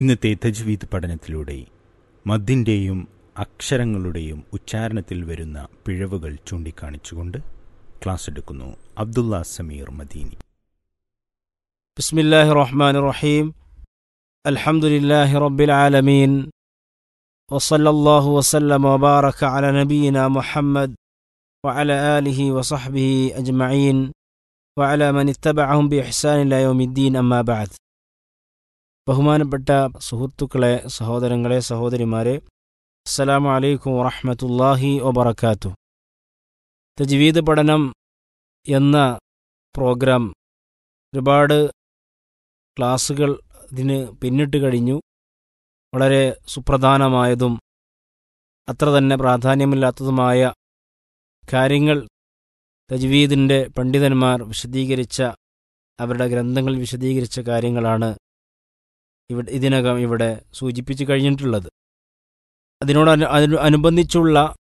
ഇന്നത്തെ തജ്വീദ് പഠനത്തിലൂടെ മദ്ദിൻ്റെയും അക്ഷരങ്ങളുടെയും ഉച്ചാരണത്തിൽ വരുന്ന പിഴവുകൾ ചൂണ്ടിക്കാണിച്ചുകൊണ്ട് ക്ലാസ് എടുക്കുന്നു അബ്ദുള്ള സമീർ മദീനി بسم الله الرحمن الرحيم الحمد لله رب العالمين وصلى الله وسلم وبارك على نبينا محمد وعلى آله وصحبه أجمعين وعلى من اتبعهم بإحسان إلى يوم الدين أما بعد ബഹുമാനപ്പെട്ട സുഹൃത്തുക്കളെ സഹോദരങ്ങളെ സഹോദരിമാരെ അസ്സലാമു അലൈക്കും വറഹ്മത്തുള്ളാഹി വബറകാത്തു തജ്വീദ് പഠനം എന്ന പ്രോഗ്രാം ഒരുപാട് ക്ലാസ്സുകൾ ഇതിന് പിന്നിട്ട് കഴിഞ്ഞു വളരെ സുപ്രധാനമായതും അത്ര തന്നെ പ്രാധാന്യമില്ലാത്തതുമായ കാര്യങ്ങൾ തജ്വീദിൻ്റെ പണ്ഡിതന്മാർ വിശദീകരിച്ച അവരുടെ ഗ്രന്ഥങ്ങളിൽ വിശദീകരിച്ച കാര്യങ്ങളാണ് ഇവിടെ ഇതിനകം ഇവിടെ സൂചിപ്പിച്ചു കഴിഞ്ഞിട്ടുള്ളത് അതിനോട് അനു അനു- അനുബന്ധിച്ചുള്ള